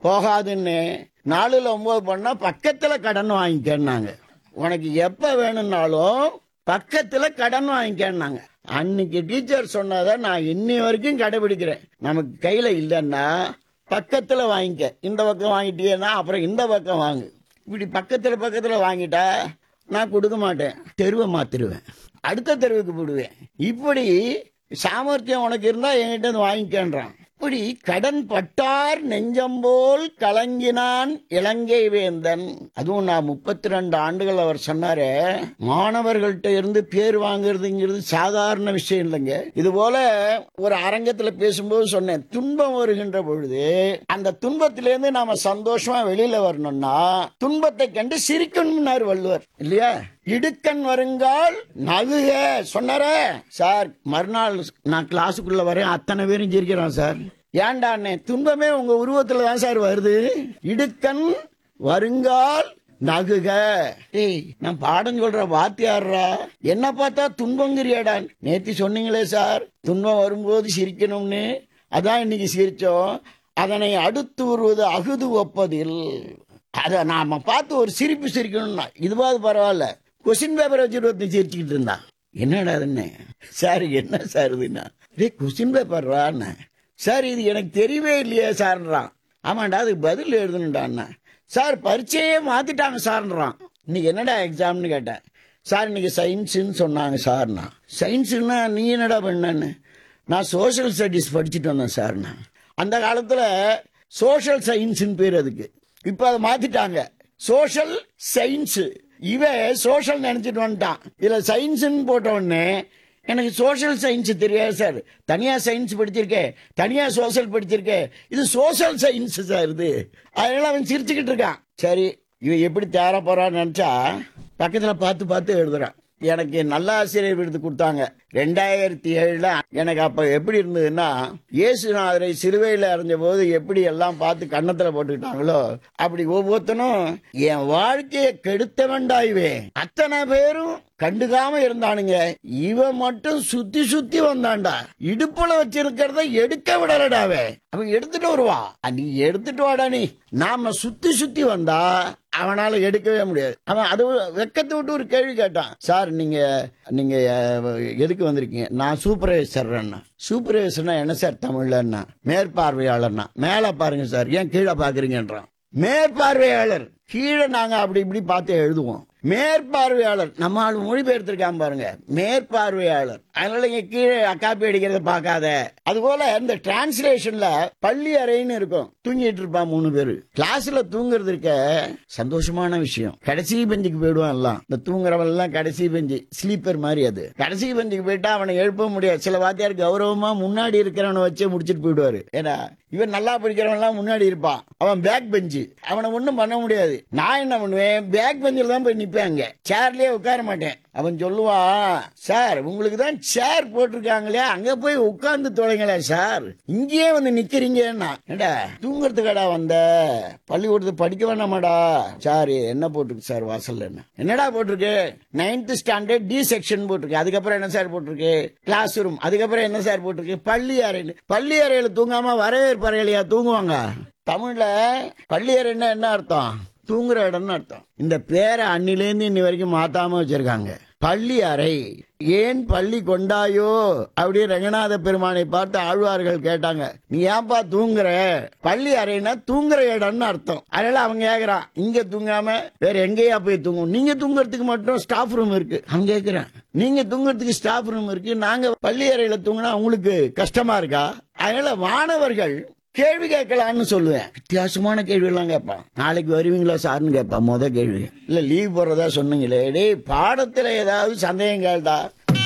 போகாதுன்னு நாலுல ஒன்பது பண்ணா பக்கத்துல கடன் வாங்கிக்கன்னாங்க உனக்கு எப்ப வேணும்னாலும் பக்கத்துல கடன் வாங்கிக்கன்னாங்க அன்னைக்கு டீச்சர் சொன்னதை நான் இன்னி வரைக்கும் கடைபிடிக்கிறேன் நமக்கு கையில இல்லைன்னா பக்கத்துல வாங்கிக்க இந்த பக்கம் வாங்கிட்டீங்கன்னா அப்புறம் இந்த பக்கம் வாங்கு இப்படி பக்கத்துல பக்கத்துல வாங்கிட்டா நான் கொடுக்க மாட்டேன் தெருவை மாத்திருவேன் அடுத்த தெருவுக்கு போடுவேன் இப்படி சாமர்த்தியம் உனக்கு இருந்தா என்கிட்ட இருந்து வாங்கிக்கன்றான் இப்படி கடன் பட்டார் நெஞ்சம்போல் கலங்கினான் இலங்கை வேந்தன் அதுவும் நான் முப்பத்தி ரெண்டு ஆண்டுகள் அவர் சொன்னாரு மாணவர்கள்ட்ட இருந்து பேர் வாங்குறதுங்கிறது சாதாரண விஷயம் இல்லைங்க இது போல ஒரு அரங்கத்துல பேசும்போது சொன்னேன் துன்பம் வருகின்ற பொழுது அந்த துன்பத்திலிருந்து நாம சந்தோஷமா வெளியில வரணும்னா துன்பத்தை கண்டு சிரிக்கணும்னாரு வள்ளுவர் இல்லையா இடுக்கன் வருங்கால் நகுக சொன்னாரே சார் மறுநாள் நான் கிளாஸுக்குள்ள வரேன் அத்தனை பேரும் சிரிக்கிறான் சார் ஏன்டா அண்ணே துன்பமே உங்க உருவத்துல தான் சார் வருது இடுக்கன் வருங்கால் நகுக ஏய் நான் பாடம் சொல்ற வாத்தியாடுறா என்ன பார்த்தா துன்பங்கிறியாடா நேத்தி சொன்னீங்களே சார் துன்பம் வரும்போது சிரிக்கணும்னு அதான் இன்னைக்கு சிரிச்சோம் அதனை அடுத்து வருவது அகுது ஒப்பதில் அதை நாம பார்த்து ஒரு சிரிப்பு சிரிக்கணும்னா இதுவாது பரவாயில்ல கொஸ்டின் பேப்பர் வச்சுட்டு ஒருத்தன் சிரிச்சுக்கிட்டு இருந்தான் என்னடா அதுன்னு சார் என்ன சார் இதுன்னா டே கொஸ்டின் பேப்பர்றான்னு சார் இது எனக்கு தெரியவே இல்லையே சார்ன்றான் ஆமாண்டா அதுக்கு பதில் எழுதணுண்டான்னா சார் பரீட்சையே மாத்திட்டாங்க சார்ன்றான் இன்னைக்கு என்னடா எக்ஸாம்னு கேட்டேன் சார் இன்னைக்கு சயின்ஸுன்னு சொன்னாங்க சார்னா சயின்ஸுன்னா நீ என்னடா பண்ணன்னு நான் சோஷியல் ஸ்டடீஸ் படிச்சுட்டு வந்தேன் சார்னா அந்த காலத்தில் சோஷியல் சயின்ஸ்னு பேர் அதுக்கு இப்போ அதை மாத்திட்டாங்க சோஷியல் சயின்ஸ் இவன் சோஷியல் நினைச்சிட்டு வந்துட்டான் இதுல சயின்ஸ்னு போட்ட உடனே எனக்கு சோஷியல் சயின்ஸ் தெரியாது சார் தனியா சயின்ஸ் படிச்சிருக்கேன் தனியா சோஷியல் படிச்சிருக்கேன் இது சோஷியல் சயின்ஸ் சார் இது அதனால அவன் சிரிச்சுக்கிட்டு இருக்கான் சரி இவன் எப்படி தேர போறான்னு நினைச்சா பக்கத்துல பார்த்து பார்த்து எழுதுறான் எனக்கு நல்ல ஆசிரியர் விருது கொடுத்தாங்க ரெண்டாயிரத்தி ஏழுல எனக்கு அப்ப எப்படி இருந்ததுன்னா இயேசுநாதரை சிலுவையில் அறைஞ்ச போது எப்படி எல்லாம் பார்த்து கன்னத்துல போட்டுக்கிட்டாங்களோ அப்படி ஒவ்வொருத்தனும் என் வாழ்க்கையை கெடுத்தவன்டா இவன் அத்தனை பேரும் கண்டுக்காம இருந்தானுங்க இவன் மட்டும் சுத்தி சுத்தி வந்தான்டா இடுப்புல வச்சிருக்கிறத எடுக்க விடலடாவே அவன் எடுத்துட்டு வருவா நீ எடுத்துட்டு வாடா நீ நாம சுத்தி சுத்தி வந்தா அவனால எடுக்கவே முடியாது அவன் அது வெக்கத்தை விட்டு ஒரு கேள்வி கேட்டான் சார் நீங்க நீங்க அஹ், எதுக்கு வந்திருக்கீங்க நான் சூப்பர்வைசர்னா சூப்பர்வைசர்னா என்ன சார் தமிழ்லன்னா மேற்பார்வையாளர்னா மேல பாருங்க சார் ஏன் கீழே பாக்குறீங்கன்றான் மேற்பார்வையாளர் கீழே நாங்க அப்படி இப்படி பார்த்து எழுதுவோம் மேற்பார்வையாளர் நம்ம ஆள் மொழிபெயர்த்திருக்கான் பாருங்க மேற்பார்வையாளர் அதனால இங்க கீழே காப்பி அடிக்கிறத பார்க்காத அதுபோல இந்த டிரான்ஸ்லேஷன்ல பள்ளி அறைன்னு இருக்கும் தூங்கிட்டு இருப்பான் மூணு பேரு கிளாஸ்ல தூங்குறது இருக்க சந்தோஷமான விஷயம் கடைசி பெஞ்சுக்கு போயிடுவான் எல்லாம் இந்த தூங்குறவன் எல்லாம் கடைசி பெஞ்சு ஸ்லீப்பர் மாதிரி அது கடைசி பெஞ்சுக்கு போயிட்டா அவனை எழுப்ப முடியாது சில வாத்தியார் கௌரவமா முன்னாடி இருக்கிறவனை வச்சே முடிச்சிட்டு போயிடுவாரு ஏன்னா இவன் நல்லா படிக்கிறவன் எல்லாம் முன்னாடி இருப்பான் அவன் பேக் பெஞ்சு அவனை ஒண்ணும் பண்ண முடியாது நான் என்ன பண்ணுவேன் பேக் பெஞ்சில் தான் போய் நிப்பேன் அங்க சேர்லயே உட்கார மாட்டேன் அவன் சொல்லுவான் சார் உங்களுக்கு தான் சேர் போட்டிருக்காங்களே அங்க போய் உட்கார்ந்து தொலைங்களே சார் இங்கேயே வந்து நிக்கிறீங்கன்னா ஏடா தூங்குறதுக்கடா வந்த பள்ளிக்கூடத்து படிக்க வேணாமாடா சார் என்ன போட்டிருக்கு சார் வாசல்ல என்ன என்னடா போட்டிருக்கு நைன்த் ஸ்டாண்டர்ட் டி செக்ஷன் போட்டிருக்கு அதுக்கப்புறம் என்ன சார் போட்டிருக்கு கிளாஸ் ரூம் அதுக்கப்புறம் என்ன சார் போட்டிருக்கு பள்ளி அறையில் பள்ளி அறையில தூங்காம வரவேற்பு அறையிலையா தூங்குவாங்க தமிழ்ல பள்ளி அறைன்னா என்ன அர்த்தம் தூங்குற இடம்னு அர்த்தம் இந்த பேரை அன்னிலேருந்து இன்னி வரைக்கும் மாத்தாம வச்சிருக்காங்க பள்ளி அறை ஏன் பள்ளி கொண்டாயோ அப்படியே ரங்கநாத பெருமானை பார்த்து ஆழ்வார்கள் கேட்டாங்க நீ ஏன்பா தூங்குற பள்ளி அறைனா தூங்குற இடம்னு அர்த்தம் அதனால அவங்க கேக்குறான் இங்க தூங்காம வேற எங்கேயா போய் தூங்கும் நீங்க தூங்குறதுக்கு மட்டும் ஸ்டாஃப் ரூம் இருக்கு அவன் கேக்குறான் நீங்க தூங்குறதுக்கு ஸ்டாஃப் ரூம் இருக்கு நாங்க பள்ளி அறையில தூங்கினா உங்களுக்கு கஷ்டமா இருக்கா அதனால மாணவர்கள் கேள்வி கேட்கலான்னு சொல்லுவேன் வித்தியாசமான கேள்வி எல்லாம் கேட்பான் நாளைக்கு வருவீங்களா சார்னு கேட்பான் முத கேள்வி இல்ல லீவ் போடுறதா சொன்னீங்களே டேய் பாடத்துல ஏதாவது சந்தேகம் கேள்டா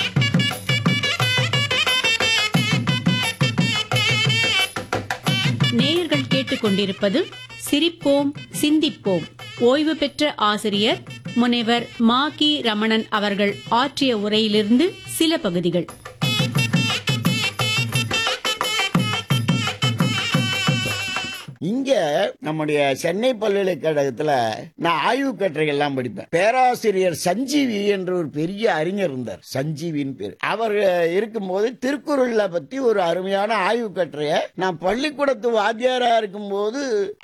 நேயர்கள் கேட்டுக்கொண்டிருப்பது சிரிப்போம் சிந்திப்போம் ஓய்வு பெற்ற ஆசிரியர் முனைவர் மா கி ரமணன் அவர்கள் ஆற்றிய உரையிலிருந்து சில பகுதிகள் இங்க நம்முடைய சென்னை பல்கலைக்கழகத்துல நான் ஆய்வு கட்டுரை எல்லாம் படிப்பேன் பேராசிரியர் சஞ்சீவி என்ற ஒரு பெரிய அறிஞர் இருந்தார் சஞ்சீவின்னு பேர் அவர் இருக்கும்போது திருக்குறள்ல பத்தி ஒரு அருமையான ஆய்வு கட்டுரைய நான் பள்ளிக்கூடத்து வாத்தியாரா இருக்கும்போது